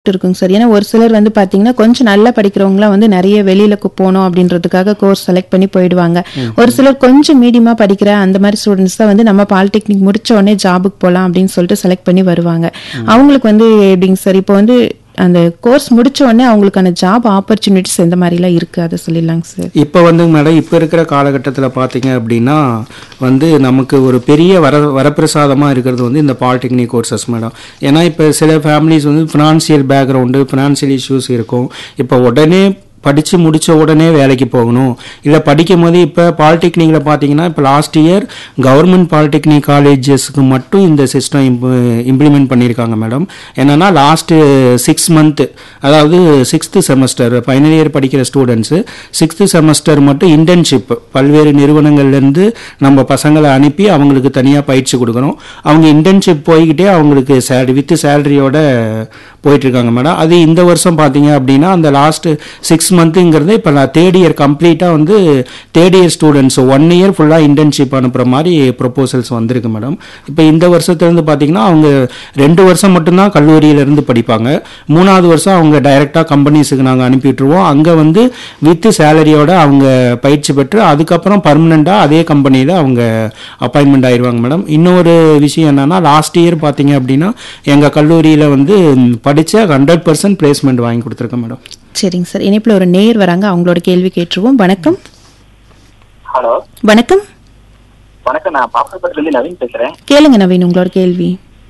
இருக்குங்க சார் ஏன்னா ஒரு சிலர் வந்து பாத்தீங்கன்னா கொஞ்சம் நல்லா படிக்கிறவங்களாம் வந்து நிறைய வெளியில கு- போகணும் அப்படின்றதுக்காக கோர்ஸ் செலக்ட் பண்ணி போயிடுவாங்க ஒரு சிலர் கொஞ்சம் மீடியமா படிக்கிற அந்த மாதிரி ஸ்டூடெண்ட்ஸ் தான் வந்து நம்ம பாலிடெக்னிக் முடிச்ச உடனே ஜாபுக்கு போகலாம் அப்படின்னு சொல்லிட்டு செலக்ட் பண்ணி வருவாங்க அவங்களுக்கு வந்து எப்படிங்க சார் இப்போ வந்து அந்த கோர்ஸ் முடிச்ச உடனே அவங்களுக்கான ஜாப் ஆப்பர்ச்சுனிட்டிஸ் எந்த மாதிரிலாம் இருக்கு அதை சொல்லிடலாங்க சார் இப்போ வந்து மேடம் இப்போ இருக்கிற காலகட்டத்தில் பார்த்தீங்க அப்படின்னா வந்து நமக்கு ஒரு பெரிய வர வரப்பிரசாதமாக இருக்கிறது வந்து இந்த பாலிடெக்னிக் கோர்சஸ் மேடம் ஏன்னா இப்போ சில ஃபேமிலிஸ் வந்து ஃபினான்சியல் பேக்ரவுண்டு ஃபினான்சியல் இஷ்யூஸ் இருக்கும் இப்போ உடனே படித்து முடித்த உடனே வேலைக்கு போகணும் இல்லை படிக்கும் போது இப்போ பாலிடெக்னிக்கில் பார்த்தீங்கன்னா இப்போ லாஸ்ட் இயர் கவர்மெண்ட் பாலிடெக்னிக் காலேஜஸ்க்கு மட்டும் இந்த சிஸ்டம் இம்ப்ளிமெண்ட் பண்ணியிருக்காங்க மேடம் என்னென்னா லாஸ்ட்டு சிக்ஸ் மந்த்து அதாவது சிக்ஸ்த்து செமஸ்டர் ஃபைனல் இயர் படிக்கிற ஸ்டூடெண்ட்ஸு சிக்ஸ்த்து செமஸ்டர் மட்டும் இன்டர்ன்ஷிப் பல்வேறு நிறுவனங்கள்லேருந்து நம்ம பசங்களை அனுப்பி அவங்களுக்கு தனியாக பயிற்சி கொடுக்குறோம் அவங்க இன்டர்ன்ஷிப் போய்கிட்டே அவங்களுக்கு சேலரி வித் சேலரியோட போயிட்டுருக்காங்க மேடம் அது இந்த வருஷம் பார்த்தீங்க அப்படின்னா அந்த லாஸ்ட்டு சிக்ஸ் மந்த்துங்கிறது இப்போ நான் தேர்ட் இயர் கம்ப்ளீட்டாக வந்து third year students one year ஃபுல்லாக இன்டர்ன்ஷிப் அனுப்புகிற மாதிரி ப்ரொப்போசல்ஸ் வந்திருக்கு மேடம் இப்போ இந்த வருஷத்துலேருந்து பார்த்தீங்கன்னா அவங்க ரெண்டு வருஷம் மட்டும்தான் கல்லூரியிலேருந்து படிப்பாங்க மூணாவது வருஷம் அவங்க டைரெக்டாக கம்பெனிஸுக்கு நாங்கள் அனுப்பிவிட்ருவோம் அங்கே வந்து வித் சேலரியோட அவங்க பயிற்சி பெற்று அதுக்கப்புறம் பர்மனெண்ட்டாக அதே கம்பெனியில் அவங்க அப்பாயின்மெண்ட் ஆயிடுவாங்க மேடம் இன்னொரு விஷயம் என்னன்னா லாஸ்ட் இயர் பார்த்தீங்க அப்படின்னா எங்கள் கல்லூரியில் வந்து படித்த ஹண்ட்ரட் பர்சன்ட் பிளேஸ்மெண்ட் வாங்கி கொடுத்துருக்கேன் மேடம் சரிங்க சார் இணைப்புல ஒரு நேர் வராங்க அவங்களோட கேள்வி கேட்டுருவோம் வணக்கம் ஹலோ வணக்கம் வணக்கம் நான் பாப்பரப்பட்டிலேருந்து நவீன் பேசுறேன் கேளுங்க நவீன் உங்களோட கேள்வி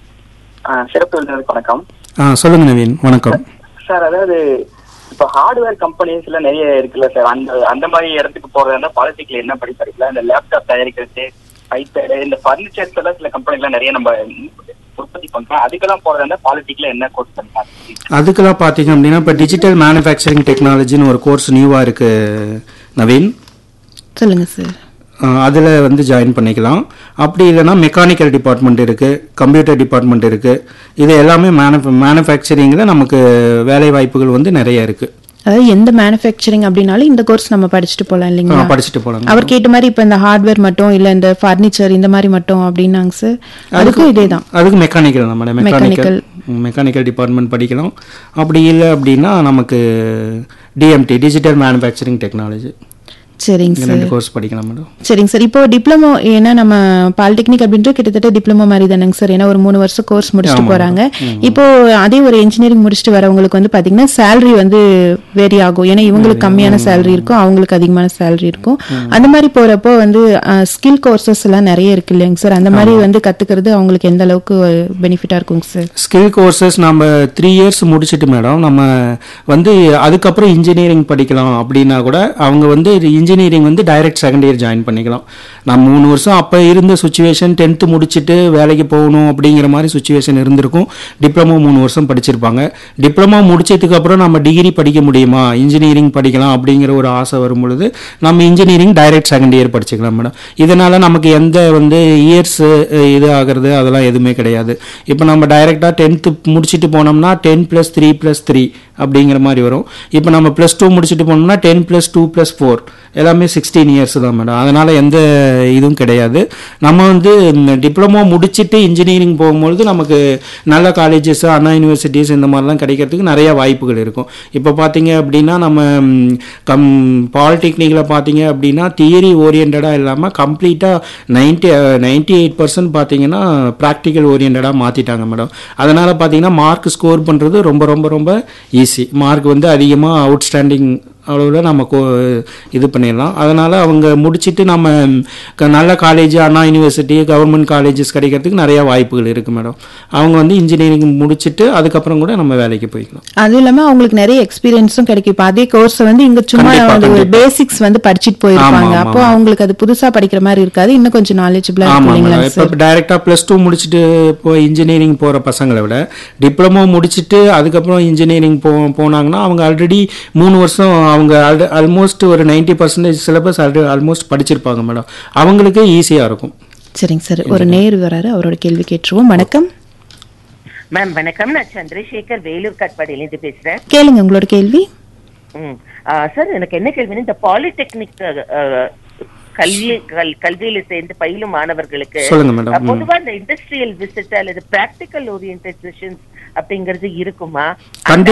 ஆ, சிறப்பு விருந்தினருக்கு வணக்கம் ஆ சொல்லுங்கள் நவீன் வணக்கம் சார் அதாவது இப்போ ஹார்ட்வேர் கம்பெனிஸ்ல நிறைய இருக்குல்ல சார் அந்த அந்த மாதிரி இடத்துக்கு போறதா இருந்தா பாலிட்டிக்ல என்ன படி படிக்கலாம் இந்த லேப்டாப் தயாரிக்கிறது ஐபேடு இந்த ஃபர்னிச்சர்ஸ் எல்லாம் சில கம்பெனிலாம் நிறைய நம்ம உற்பத்தி பண்றோம் அதுக்கெல்லாம் போறதா இருந்தா பாலிட்டிக்ல என்ன கோர்ஸ் பண்ணலாம் அதுக்கெல்லாம் பார்த்தீங்க அப்படின்னா இப்போ டிஜிட்டல் மேனுஃபேக்சரிங் டெக்னாலஜின்னு ஒரு கோர்ஸ் நியூவாக இருக்குது நவீன் சொல்லுங்க சார் அதில் வந்து ஜாயின் பண்ணிக்கலாம் அப்படி இல்லைன்னா மெக்கானிக்கல் டிபார்ட்மெண்ட் இருக்குது கம்ப்யூட்டர் டிபார்ட்மெண்ட் இருக்குது இது எல்லாமே மேனுஃப மேனுஃபேக்சரிங்கில் நமக்கு வேலை வாய்ப்புகள் வந்து நிறைய இருக்குது அதாவது எந்த மேனுஃபேக்சரிங் அப்படின்னாலும் இந்த கோர்ஸ் நம்ம படிச்சுட்டு போலாம் இல்லைங்களா படிச்சுட்டு போகலாங்க அவர் கேட்ட மாதிரி இப்ப இந்த ஹார்ட்வேர் மட்டும் இல்ல இந்த ஃபர்னிச்சர் இந்த மாதிரி மட்டும் அப்படின்னாங்க சார் அதுக்கும் இதே தான் அதுக்கு மெக்கானிக்கல் தான் மேடம் மெக்கானிக்கல் மெக்கானிக்கல் டிபார்ட்மெண்ட் படிக்கலாம் அப்படி இல்லை அப்படின்னா நமக்கு டிஎம்டி டிஜிட்டல் மேனுஃபேக்சரிங் டெக்னாலஜி சரிங்க இந்த சார் ரெண்டு கோர்ஸ் படிக்கலாம் மேடம் சரிங்க சார் இப்போ டிப்ளமோ ஏன்னா நம்ம பாலிடெக்னிக் அப்படின்றது கிட்டத்தட்ட டிப்ளமோ மாதிரி தானேங்க சார் ஏன்னா ஒரு மூணு வருஷம் கோர்ஸ் முடிச்சுட்டு போறாங்க இப்போ அதே ஒரு இன்ஜினியரிங் முடிச்சுட்டு வரவங்களுக்கு வந்து பாத்தீங்கன்னா சேலரி வந்து வேரி ஆகும் ஏன்னா இவங்களுக்கு கம்மியான சேலரி இருக்கும் அவங்களுக்கு அதிகமான சேலரி இருக்கும் அந்த மாதிரி போறப்போ வந்து ஸ்கில் கோர்சஸ் எல்லாம் நிறைய இருக்கு இல்லைங்க சார் அந்த மாதிரி வந்து கத்துக்கிறது அவங்களுக்கு எந்த அளவுக்கு பெனிஃபிட்டா இருக்குங்க சார் ஸ்கில் கோர்சஸ் நம்ம த்ரீ இயர்ஸ் முடிச்சிட்டு மேடம் நம்ம வந்து அதுக்கப்புறம் இன்ஜினியரிங் படிக்கலாம் அப்படின்னா கூட அவங்க வந்து இன்ஜினியரிங் வந்து டைரக்ட் செகண்ட் இயர் ஜாயின் பண்ணிக்கலாம் நான் மூணு வருஷம் அப்போ இருந்த சுச்சுவேஷன் டென்த்து முடிச்சுட்டு வேலைக்கு போகணும் அப்படிங்கிற மாதிரி சுச்சுவேஷன் இருந்திருக்கும் டிப்ளமோ மூணு வருஷம் படிச்சிருப்பாங்க டிப்ளமோ முடிச்சதுக்கு அப்புறம் நம்ம டிகிரி படிக்க முடியுமா இன்ஜினியரிங் படிக்கலாம் அப்படிங்கிற ஒரு ஆசை வரும் பொழுது நம்ம இன்ஜினியரிங் டைரக்ட் செகண்ட் இயர் படிச்சுக்கலாம் மேடம் இதனால நமக்கு எந்த வந்து இயர்ஸ் இது ஆகிறது அதெல்லாம் எதுவுமே கிடையாது இப்போ நம்ம டைரெக்டாக டென்த்து முடிச்சுட்டு போனோம்னா ten plus three plus three அப்படிங்கிற மாதிரி வரும் இப்போ நம்ம ப்ளஸ் டூ முடிச்சுட்டு போனோம்னா ten plus two plus four எல்லாமே சிக்ஸ்டீன் இயர்ஸ் தான் மேடம் அதனால் எந்த இதுவும் கிடையாது நம்ம வந்து டிப்ளமோ முடிச்சுட்டு இன்ஜினியரிங் போகும்பொழுது நமக்கு நல்ல காலேஜஸ் அண்ணா யூனிவர்சிட்டிஸ் இந்த மாதிரிலாம் கிடைக்கிறதுக்கு நிறைய வாய்ப்புகள் இருக்கும் இப்போ பார்த்தீங்க அப்படின்னா நம்ம ம், கம் பாலிடெக்னிக்கில் பார்த்தீங்க அப்படின்னா தியரி ஓரியன்டாக இல்லாமல் கம்ப்ளீட்டாக நைன்டி நைன்டி எயிட் பர்சன்ட் பார்த்தீங்கன்னா ப்ராக்டிக்கல் ஓரியன்டாக மாற்றிட்டாங்க மேடம் அதனால் பார்த்தீங்கன்னா மார்க் ஸ்கோர் பண்ணுறது ரொம்ப ரொம்ப ரொம்ப ஈஸி மார்க் வந்து அதிகமாக அவுட்ஸ்டாண்டிங் அளவில் நம்ம கோ இது பண்ணிடலாம் அதனால் அவங்க முடிச்சுட்டு நம்ம க- நல்ல college Anna university government colleges கிடைக்கிறதுக்கு நிறைய வாய்ப்புகள் இருக்குது மேடம் அவங்க வந்து இன்ஜினியரிங் முடிச்சுட்டு அதுக்கப்புறம் கூட நம்ம வேலைக்கு போய்க்கலாம் அதுவும் இல்லாம அவங்களுக்கு நிறைய எக்ஸ்பீரியன்ஸும் கிடைக்கும் இப்ப அதே கோர்ஸ் வந்து இங்க சும்மா கண்டிப்பா, அந்த ஒரு கண்டிப்பா. பேசிக்ஸ் வந்து படிச்சுட்டு போயிருப்பாங்க ஆமா, ஆமா, அப்போ அவங்களுக்கு அது புதுசா படிக்கிற மாதிரி இருக்காது இன்னும் கொஞ்சம் நாலேஜபிளா இருக்கும் ஆமாம் இல்லைங்களா மேடம் இப்போ டைரெக்டாக ப்ளஸ் டூ முடிச்சுட்டு இப்போ இன்ஜினியரிங் போகிற பசங்களை விட டிப்ளமோ முடிச்சுட்டு அதுக்கப்புறம் இன்ஜினியரிங் போ போனாங்கன்னா அவங்க ஆல்ரெடி மூணு வருஷம் அவங்க ஆல்மோஸ்ட் ஒரு நைன்டி பர்சன்டேஜ் சிலபஸ் ஆல்மோஸ்ட் படிச்சிருப்பாங்க மேடம் அவங்களுக்கு ஈஸியாக இருக்கும் சரிங்க சார் ஒரு நேர் வராரு அவரோட கேள்வி கேட்டுருவோம் வணக்கம் மேம் வணக்கம் நான் சந்திரசேகர் வேலூர் கட்பாடியிலேருந்து பேசுறேன் கேளுங்க உங்களோட கேள்வி ம் ஆ, சார் எனக்கு என்ன கேள்வினா இந்த பாலிடெக்னிக் கல்வி கல்- கல்வியில சேர்ந்து பயிலும் மாணவர்களுக்கு சொல்லுங்க மேடம் அஹ், பொதுவா இந்த இண்டஸ்ட்ரியல் விசிட் அல்லது பிராக்டிக்கல் ஓரியன்டட் செஷன்ஸ் அப்படிங்கிறது இருக்குமா கண்டி